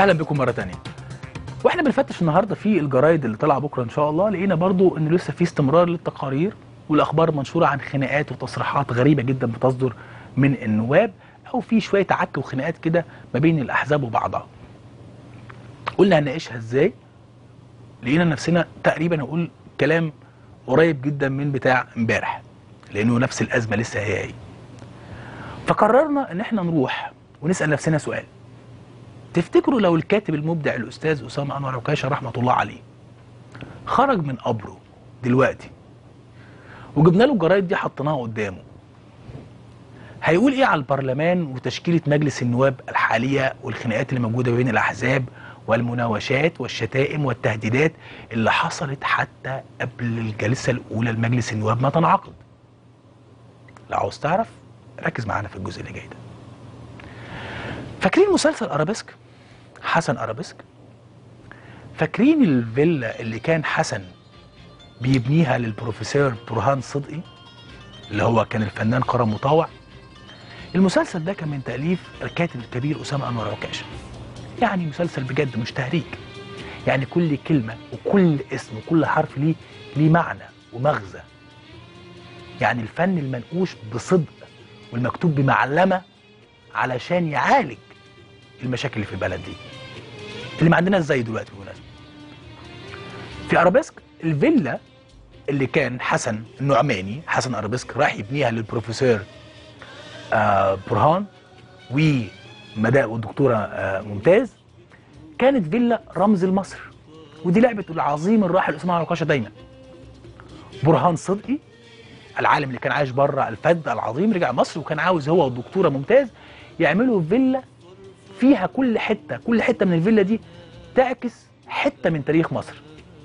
اهلا بكم مره تانية واحنا بنفتش النهارده في الجرايد اللي طالعه بكره ان شاء الله لقينا برضو ان لسه في استمرار للتقارير والاخبار منشوره عن خناقات وتصريحات غريبه جدا بتصدر من النواب او في شويه عك وخناقات كده ما بين الاحزاب وبعضها قلنا هنناقشها ازاي لقينا نفسنا تقريبا هقول كلام قريب جدا من بتاع امبارح لانه نفس الازمه لسه هي هي فقررنا ان احنا نروح ونسال نفسنا سؤال تفتكروا لو الكاتب المبدع الاستاذ اسامه انور عكاشه رحمه الله عليه خرج من قبره دلوقتي وجبنا له الجرايد دي حطيناها قدامه هيقول ايه على البرلمان وتشكيله مجلس النواب الحاليه والخناقات اللي موجوده بين الاحزاب والمناوشات والشتائم والتهديدات اللي حصلت حتى قبل الجلسه الاولى لمجلس النواب ما تنعقد لو عاوز تعرف ركز معانا في الجزء اللي جاي ده فاكرين مسلسل ارابيسك حسن ارابيسك فاكرين الفيلا اللي كان حسن بيبنيها للبروفيسور برهان صدقي اللي هو كان الفنان كرم مطاوع المسلسل ده كان من تأليف الكاتب الكبير أسامة أنور عكاشة يعني مسلسل بجد مش تهريج يعني كل كلمة وكل اسم وكل حرف ليه ليه معنى ومغزى يعني الفن المنقوش بصدق والمكتوب بمعلمة علشان يعالج المشاكل اللي في البلد دي اللي ما عندناش زي دلوقتي بالمناسبة في أرابيسك الفيلا اللي كان حسن النعماني حسن أرابيسك راح يبنيها للبروفيسور آه برهان ومدام والدكتورة آه ممتاز كانت فيلا رمز لمصر ودي لعبة العظيم الراحل اسمها عكاشة دايما برهان صدقي العالم اللي كان عايش بره الفد العظيم رجع مصر وكان عاوز هو والدكتوره ممتاز يعملوا فيلا فيها كل حته كل حته من الفيلا دي تعكس حته من تاريخ مصر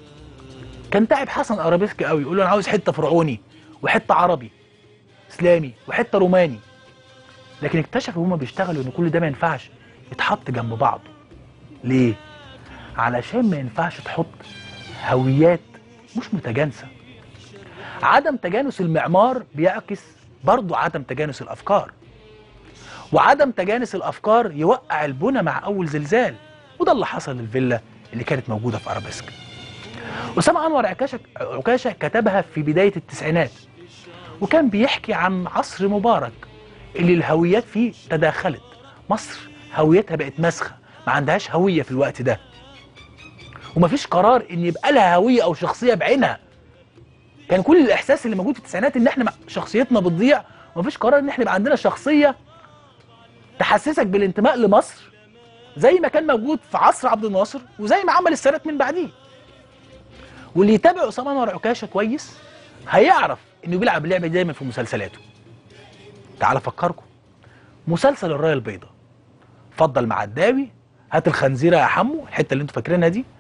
كان تعب حسن ارابيسك قوي يقول له انا عاوز حته فرعوني وحته عربي اسلامي وحته روماني لكن اكتشفوا هما بيشتغلوا ان كل ده ما ينفعش يتحط جنب بعضه ليه علشان ما ينفعش تحط هويات مش متجانسه عدم تجانس المعمار بيعكس برضه عدم تجانس الافكار وعدم تجانس الافكار يوقع البنى مع اول زلزال وده اللي حصل للفيلا اللي كانت موجوده في ارابيسك اسامه انور عكاشه عكاشه كتبها في بدايه التسعينات وكان بيحكي عن عصر مبارك اللي الهويات فيه تداخلت مصر هويتها بقت مسخه ما عندهاش هويه في الوقت ده ومفيش قرار ان يبقى لها هويه او شخصيه بعينها كان كل الاحساس اللي موجود في التسعينات ان احنا شخصيتنا بتضيع ومفيش قرار ان احنا يبقى عندنا شخصيه تحسسك بالانتماء لمصر زي ما كان موجود في عصر عبد الناصر وزي ما عمل السادات من بعديه واللي يتابع اسامه انور عكاشه كويس هيعرف انه بيلعب اللعبه دي دايما في مسلسلاته تعال افكركم مسلسل الرايه البيضاء فضل معداوي هات الخنزيره يا حمو الحته اللي انتوا فاكرينها دي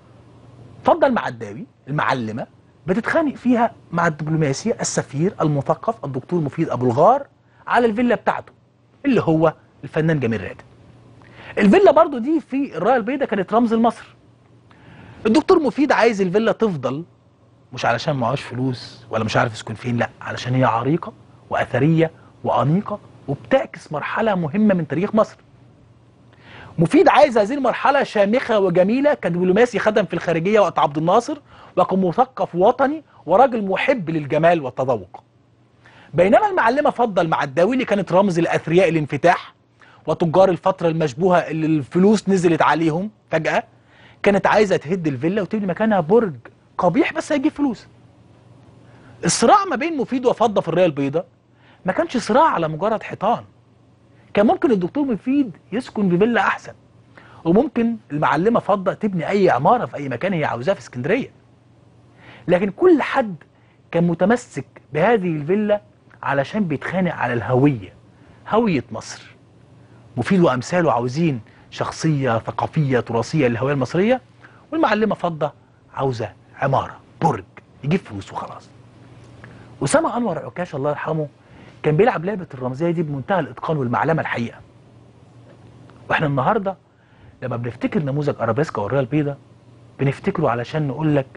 فضل معداوي المعلمه بتتخانق فيها مع الدبلوماسي السفير المثقف الدكتور مفيد ابو الغار على الفيلا بتاعته اللي هو الفنان جميل راتب الفيلا برضو دي في الرايه البيضاء كانت رمز لمصر الدكتور مفيد عايز الفيلا تفضل مش علشان معهوش فلوس ولا مش عارف يسكن فين لا علشان هي عريقه واثريه وانيقه وبتعكس مرحله مهمه من تاريخ مصر مفيد عايز هذه المرحله شامخه وجميله كدبلوماسي خدم في الخارجيه وقت عبد الناصر وكمثقف وطني وراجل محب للجمال والتذوق بينما المعلمه فضل معداوي اللي كانت رمز لاثرياء الانفتاح وتجار الفتره المشبوهه اللي الفلوس نزلت عليهم فجاه كانت عايزه تهد الفيلا وتبني مكانها برج قبيح بس هيجيب فلوس الصراع ما بين مفيد وفضه في الرايه البيضاء ما كانش صراع على مجرد حيطان كان ممكن الدكتور مفيد يسكن في فيلا احسن وممكن المعلمه فضه تبني اي عماره في اي مكان هي عاوزاه في اسكندريه لكن كل حد كان متمسك بهذه الفيلا علشان بيتخانق على الهويه هويه مصر مفيد وامثاله عاوزين شخصيه ثقافيه تراثيه للهويه المصريه والمعلمه فضه عاوزه عماره برج يجيب فلوس وخلاص اسامه انور عكاش الله يرحمه كان بيلعب لعبه الرمزيه دي بمنتهى الاتقان والمعلمه الحقيقه واحنا النهارده لما بنفتكر نموذج ارابيسكا والريال البيضاء بنفتكره علشان نقول لك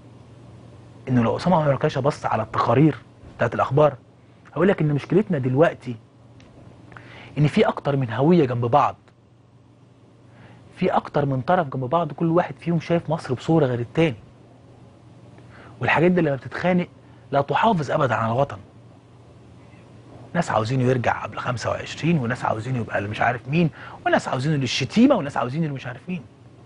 انه لو اسامه انور عكاشه بص على التقارير بتاعت الاخبار هقول لك ان مشكلتنا دلوقتي ان في اكتر من هويه جنب بعض في اكتر من طرف جنب بعض كل واحد فيهم شايف مصر بصوره غير التاني والحاجات دي لما بتتخانق لا تحافظ ابدا على الوطن ناس عاوزينه يرجع قبل 25 وناس عاوزينه يبقى اللي مش عارف مين وناس عاوزينه للشتيمه وناس عاوزينه اللي مش عارف مين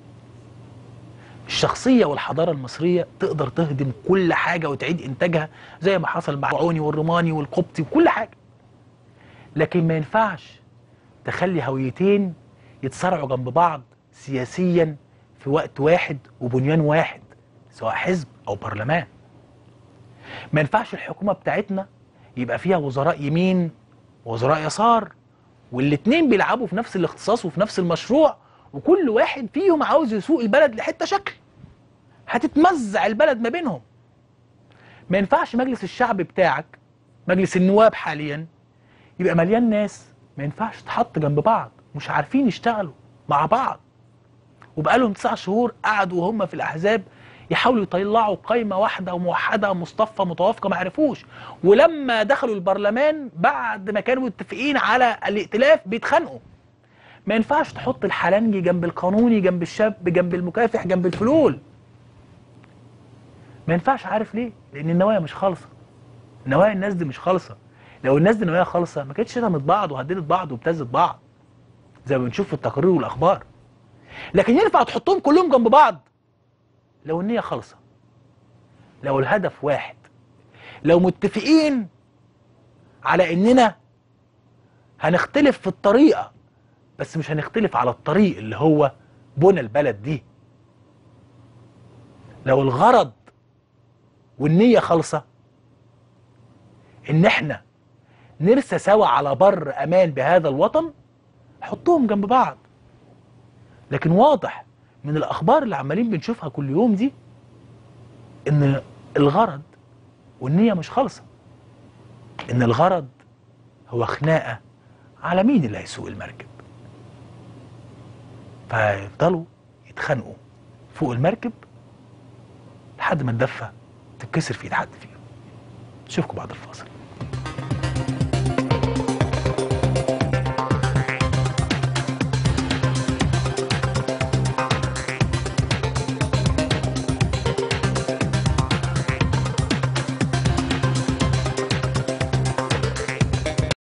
الشخصية والحضارة المصرية تقدر تهدم كل حاجة وتعيد إنتاجها زي ما حصل مع العوني والروماني والقبطي وكل حاجة لكن ما ينفعش تخلي هويتين يتصارعوا جنب بعض سياسيا في وقت واحد وبنيان واحد سواء حزب أو برلمان ما ينفعش الحكومة بتاعتنا يبقى فيها وزراء يمين ووزراء يسار والاتنين بيلعبوا في نفس الاختصاص وفي نفس المشروع وكل واحد فيهم عاوز يسوق البلد لحته شكل هتتمزع البلد ما بينهم ما ينفعش مجلس الشعب بتاعك مجلس النواب حاليا يبقى مليان ناس ما ينفعش تحط جنب بعض مش عارفين يشتغلوا مع بعض وبقالهم تسع شهور قعدوا وهم في الاحزاب يحاولوا يطلعوا قايمه واحده وموحده مصطفى متوافقه ما عرفوش ولما دخلوا البرلمان بعد ما كانوا متفقين على الائتلاف بيتخانقوا ما ينفعش تحط الحلنجي جنب القانوني جنب الشاب جنب المكافح جنب الفلول ما ينفعش عارف ليه لان النوايا مش خالصه نوايا الناس دي مش خالصه لو الناس دي نوايا خالصه ما كانتش شتمت بعض وهددت بعض وابتزت بعض زي ما بنشوف في التقارير والاخبار لكن ينفع تحطهم كلهم جنب بعض لو النيه خالصه لو الهدف واحد لو متفقين على اننا هنختلف في الطريقه بس مش هنختلف على الطريق اللي هو بنى البلد دي لو الغرض والنية خالصة ان احنا نرسى سوا على بر امان بهذا الوطن حطوهم جنب بعض لكن واضح من الاخبار اللي عمالين بنشوفها كل يوم دي ان الغرض والنية مش خالصة ان الغرض هو خناقة على مين اللي هيسوق المركب فيفضلوا يتخانقوا فوق المركب لحد ما الدفة تتكسر في ايد حد فيهم نشوفكم بعد الفاصل